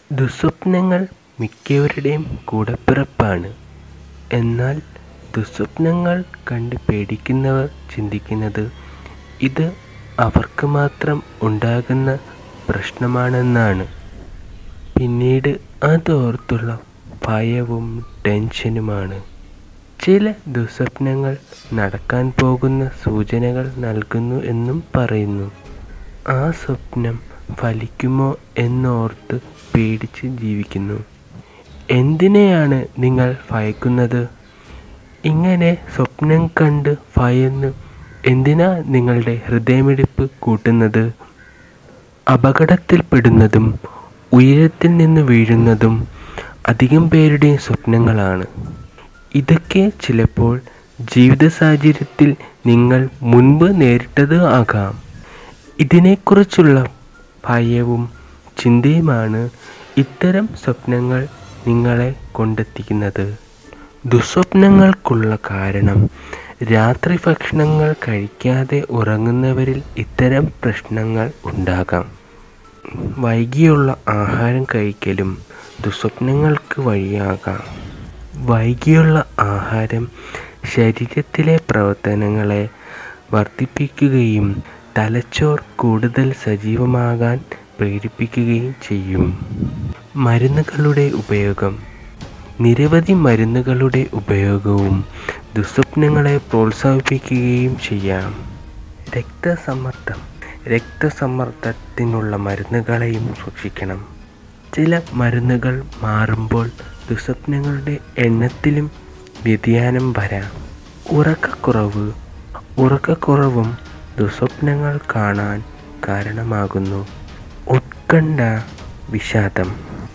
ദുസ്വപ്നങ്ങൾ മിക്കവരുടെയും കൂടപ്പിറപ്പാണ് എന്നാൽ ദുസ്വപ്നങ്ങൾ കണ്ട് പേടിക്കുന്നവർ ചിന്തിക്കുന്നത് ഇത് അവർക്ക് മാത്രം ഉണ്ടാകുന്ന പ്രശ്നമാണെന്നാണ് പിന്നീട് അതോർത്തുള്ള ഭയവും ടെൻഷനുമാണ് ചില ദുസ്വപ്നങ്ങൾ നടക്കാൻ പോകുന്ന സൂചനകൾ നൽകുന്നു എന്നും പറയുന്നു ആ സ്വപ്നം ഫലിക്കുമോ എന്നോർത്ത് പേടിച്ച് ജീവിക്കുന്നു എന്തിനെയാണ് നിങ്ങൾ ഭയക്കുന്നത് ഇങ്ങനെ സ്വപ്നം കണ്ട് ഭയന്ന് എന്തിനാ നിങ്ങളുടെ ഹൃദയമിടിപ്പ് കൂട്ടുന്നത് അപകടത്തിൽപ്പെടുന്നതും ഉയരത്തിൽ നിന്ന് വീഴുന്നതും അധികം പേരുടെയും സ്വപ്നങ്ങളാണ് ഇതൊക്കെ ചിലപ്പോൾ ജീവിത സാഹചര്യത്തിൽ നിങ്ങൾ മുൻപ് നേരിട്ടത് ആകാം ഇതിനെക്കുറിച്ചുള്ള ഭയവും ചിന്തയുമാണ് ഇത്തരം സ്വപ്നങ്ങൾ നിങ്ങളെ കൊണ്ടെത്തിക്കുന്നത് ദുസ്വപ്നങ്ങൾക്കുള്ള കാരണം രാത്രി ഭക്ഷണങ്ങൾ കഴിക്കാതെ ഉറങ്ങുന്നവരിൽ ഇത്തരം പ്രശ്നങ്ങൾ ഉണ്ടാകാം വൈകിയുള്ള ആഹാരം കഴിക്കലും ദുസ്വപ്നങ്ങൾക്ക് വഴിയാകാം വൈകിയുള്ള ആഹാരം ശരീരത്തിലെ പ്രവർത്തനങ്ങളെ വർദ്ധിപ്പിക്കുകയും തലച്ചോർ കൂടുതൽ സജീവമാകാൻ പ്രേരിപ്പിക്കുകയും ചെയ്യും മരുന്നുകളുടെ ഉപയോഗം നിരവധി മരുന്നുകളുടെ ഉപയോഗവും ദുസ്വപ്നങ്ങളെ പ്രോത്സാഹിപ്പിക്കുകയും ചെയ്യാം രക്തസമ്മർദ്ദം രക്തസമ്മർദ്ദത്തിനുള്ള മരുന്നുകളെയും സൂക്ഷിക്കണം ചില മരുന്നുകൾ മാറുമ്പോൾ ദുസ്വപ്നങ്ങളുടെ എണ്ണത്തിലും വ്യതിയാനം വരാം ഉറക്കക്കുറവ് ഉറക്കക്കുറവും ദുസ്വപ്നങ്ങൾ കാണാൻ കാരണമാകുന്നു ഉത്കണ്ഠ വിഷാദം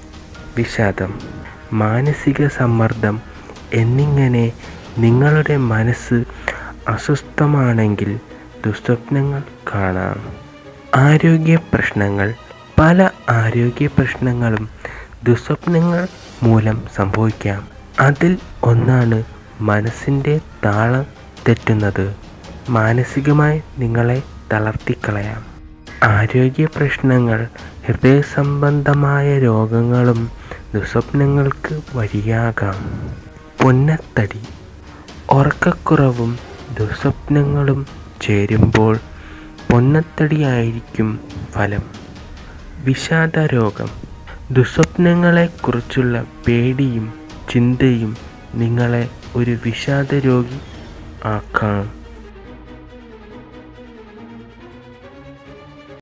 വിഷാദം മാനസിക സമ്മർദ്ദം എന്നിങ്ങനെ നിങ്ങളുടെ മനസ്സ് അസ്വസ്ഥമാണെങ്കിൽ ദുസ്വപ്നങ്ങൾ കാണാം ആരോഗ്യ പ്രശ്നങ്ങൾ പല ആരോഗ്യ പ്രശ്നങ്ങളും ദുസ്വപ്നങ്ങൾ മൂലം സംഭവിക്കാം അതിൽ ഒന്നാണ് മനസ്സിൻ്റെ താളം തെറ്റുന്നത് മാനസികമായി നിങ്ങളെ തളർത്തിക്കളയാം ആരോഗ്യ പ്രശ്നങ്ങൾ ഹൃദയ സംബന്ധമായ രോഗങ്ങളും ദുസ്വപ്നങ്ങൾക്ക് വഴിയാകാം പൊന്നത്തടി ഉറക്കക്കുറവും ദുസ്വപ്നങ്ങളും ചേരുമ്പോൾ പൊന്നത്തടിയായിരിക്കും ഫലം വിഷാദരോഗം ദുസ്വപ്നങ്ങളെക്കുറിച്ചുള്ള പേടിയും ചിന്തയും നിങ്ങളെ ഒരു വിഷാദരോഗി ആക്കാം